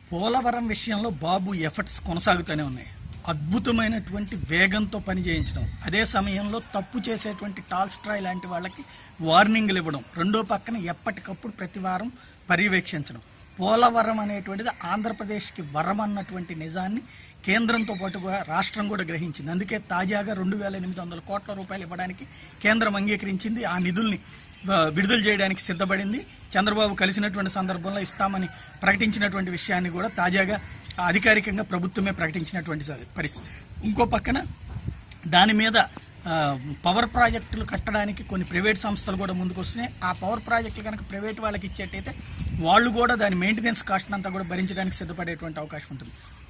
పోలవరం విషయంలో బాబు ఎఫర్ట్స్ కొనసాగుతూనే ఉన్నాయి అద్భుతమైనటువంటి వేగంతో పని చేయించడం అదే సమయంలో తప్పు చేసేటువంటి టాల్స్ట్రాయ్ లాంటి వాళ్ళకి వార్నింగ్లు ఇవ్వడం రెండో పక్కన ఎప్పటికప్పుడు ప్రతి వారం పర్యవేక్షించడం పోలవరం అనేటువంటిది ఆంధ్రప్రదేశ్కి వరం అన్నటువంటి నిజాన్ని కేంద్రంతో పాటుగా రాష్ట్రం కూడా గ్రహించింది అందుకే తాజాగా రెండు వేల ఎనిమిది వందల కోట్ల రూపాయలు ఇవ్వడానికి కేంద్రం అంగీకరించింది ఆ నిధుల్ని ఆ, విడుదల చేయడానికి సిద్ధపడింది చంద్రబాబు కలిసినటువంటి సందర్భంలో ఇస్తామని ప్రకటించినటువంటి విషయాన్ని కూడా తాజాగా అధికారికంగా ప్రభుత్వమే ప్రకటించినటువంటి స- పరిస్థితి ఇంకో పక్కన దాని మీద ఆ, పవర్ ప్రాజెక్టులు కట్టడానికి కొన్ని ప్రైవేట్ సంస్థలు కూడా ముందుకు వస్తున్నాయి ఆ పవర్ ప్రాజెక్టులు కనుక ప్రైవేట్ వాళ్ళకి ఇచ్చేటైతే వాళ్ళు కూడా దాని మెయింటెనెన్స్ కాస్ట్ అంతా కూడా భరించడానికి సిద్ధపడేటువంటి అవకాశం ఉంటుంది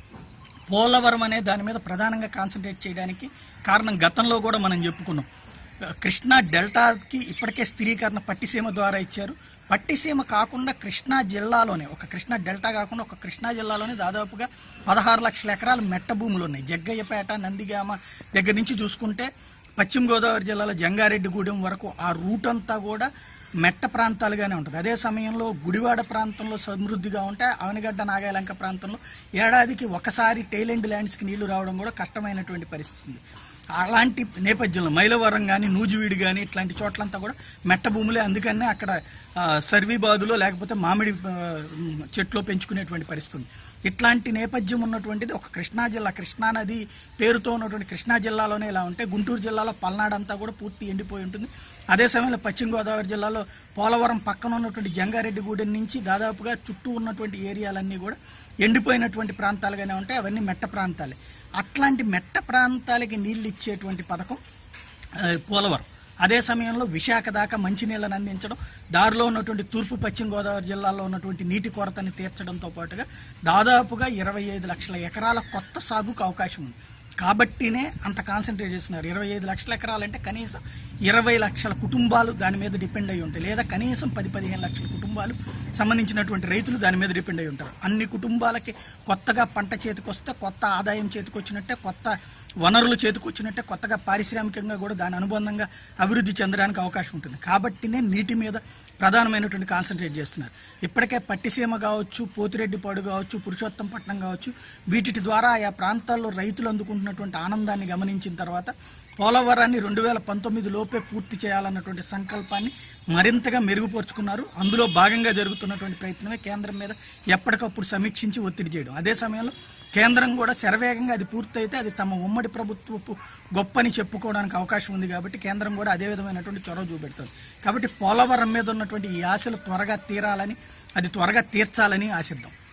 పోలవరం అనే దాని మీద ప్రధానంగా కాన్సన్ట్రేట్ చేయడానికి కారణం గతంలో కూడా మనం చెప్పుకున్నాం కృష్ణా డెల్టాకి ఇప్పటికే స్థిరీకరణ పట్టిసీమ ద్వారా ఇచ్చారు పట్టిసీమ కాకుండా కృష్ణా జిల్లాలోనే ఒక కృష్ణా డెల్టా కాకుండా ఒక కృష్ణా జిల్లాలోనే దాదాపుగా పదహారు లక్షల ఎకరాలు మెట్ట భూములు ఉన్నాయి జగ్గయ్యపేట నందిగామ దగ్గర నుంచి చూసుకుంటే పశ్చిమ గోదావరి జిల్లాలో జంగారెడ్డిగూడెం వరకు ఆ రూట్ అంతా కూడా మెట్ట ప్రాంతాలుగానే ఉంటుంది అదే సమయంలో గుడివాడ ప్రాంతంలో సమృద్ధిగా ఉంటే అవనిగడ్డ నాగాలంక ప్రాంతంలో ఏడాదికి ఒకసారి టైలెండ్ ల్యాండ్స్కి నీళ్లు రావడం కూడా కష్టమైనటువంటి పరిస్థితి ఉంది అలాంటి నేపథ్యంలో మైలవరం కానీ నూజివీడు కానీ ఇట్లాంటి చోట్లంతా కూడా మెట్ట భూములే అందుకనే అక్కడ ఆ, సర్వీబాదులో లేకపోతే మామిడి ఆ, చెట్లు పెంచుకునేటువంటి పరిస్థితి ఉంది ఇట్లాంటి నేపథ్యం ఉన్నటువంటిది ఒక కృష్ణా జిల్లా కృష్ణా నది పేరుతో ఉన్నటువంటి కృష్ణా జిల్లాలోనే ఇలా ఉంటే గుంటూరు జిల్లాలో పల్నాడు అంతా కూడా పూర్తి ఎండిపోయి ఉంటుంది అదే సమయంలో పశ్చిమ గోదావరి జిల్లాలో పోలవరం పక్కన ఉన్నటువంటి జంగారెడ్డిగూడెం నుంచి దాదాపుగా చుట్టూ ఉన్నటువంటి ఏరియాలన్నీ కూడా ఎండిపోయినటువంటి ప్రాంతాలుగానే ఉంటాయి అవన్నీ మెట్ట ప్రాంతాలే అట్లాంటి మెట్ట ప్రాంతాలకి నీళ్లు ఇచ్చేటువంటి పథకం ఆ, పోలవరం అదే సమయంలో విశాఖ దాకా మంచినీళ్ళని అందించడం దారిలో ఉన్నటువంటి తూర్పు పశ్చిమ గోదావరి జిల్లాలో ఉన్నటువంటి నీటి కొరతని తీర్చడంతో పాటుగా దాదాపుగా ఇరవై ఐదు లక్షల ఎకరాల కొత్త సాగుకు అవకాశం ఉంది కాబట్టినే అంత కాన్సన్ట్రేట్ చేస్తున్నారు ఇరవై ఐదు లక్షల ఎకరాలంటే కనీసం ఇరవై లక్షల కుటుంబాలు దాని మీద డిపెండ్ అయి ఉంటాయి లేదా కనీసం పది పదిహేను లక్షల కుటుంబాలు సంబంధించినటువంటి రైతులు దాని మీద డిపెండ్ అయి ఉంటారు అన్ని కుటుంబాలకి కొత్తగా పంట చేతికొస్తే కొత్త ఆదాయం చేతికొచ్చినట్టే కొత్త వనరులు చేతికొచ్చినట్టే కొత్తగా పారిశ్రామికంగా కూడా దాని అనుబంధంగా అభివృద్ధి చెందడానికి అవకాశం ఉంటుంది కాబట్టినే నీటి మీద ప్రధానమైనటువంటి కాన్సన్ట్రేట్ చేస్తున్నారు ఇప్పటికే పట్టిసీమ కావచ్చు పోతిరెడ్డిపాడు కావచ్చు పురుషోత్తంపట్నం కావచ్చు వీటి ద్వారా ఆయా ప్రాంతాల్లో రైతులు అందుకుంటున్నటువంటి ఆనందాన్ని గమనించిన తర్వాత పోలవరాన్ని రెండు వేల పంతొమ్మిది లోపే పూర్తి చేయాలన్నటువంటి సంకల్పాన్ని మరింతగా మెరుగుపరుచుకున్నారు అందులో భాగంగా జరుగుతున్నటువంటి ప్రయత్నమే కేంద్రం మీద ఎప్పటికప్పుడు సమీక్షించి ఒత్తిడి చేయడం అదే సమయంలో కేంద్రం కూడా శరవేగంగా అది పూర్తయితే అది తమ ఉమ్మడి ప్రభుత్వపు గొప్పని చెప్పుకోవడానికి అవకాశం ఉంది కాబట్టి కేంద్రం కూడా అదే విధమైనటువంటి చొరవ చూపెడుతుంది కాబట్టి పోలవరం మీద ఉన్నటువంటి ఈ ఆశలు త్వరగా తీరాలని అది త్వరగా తీర్చాలని ఆశిద్దాం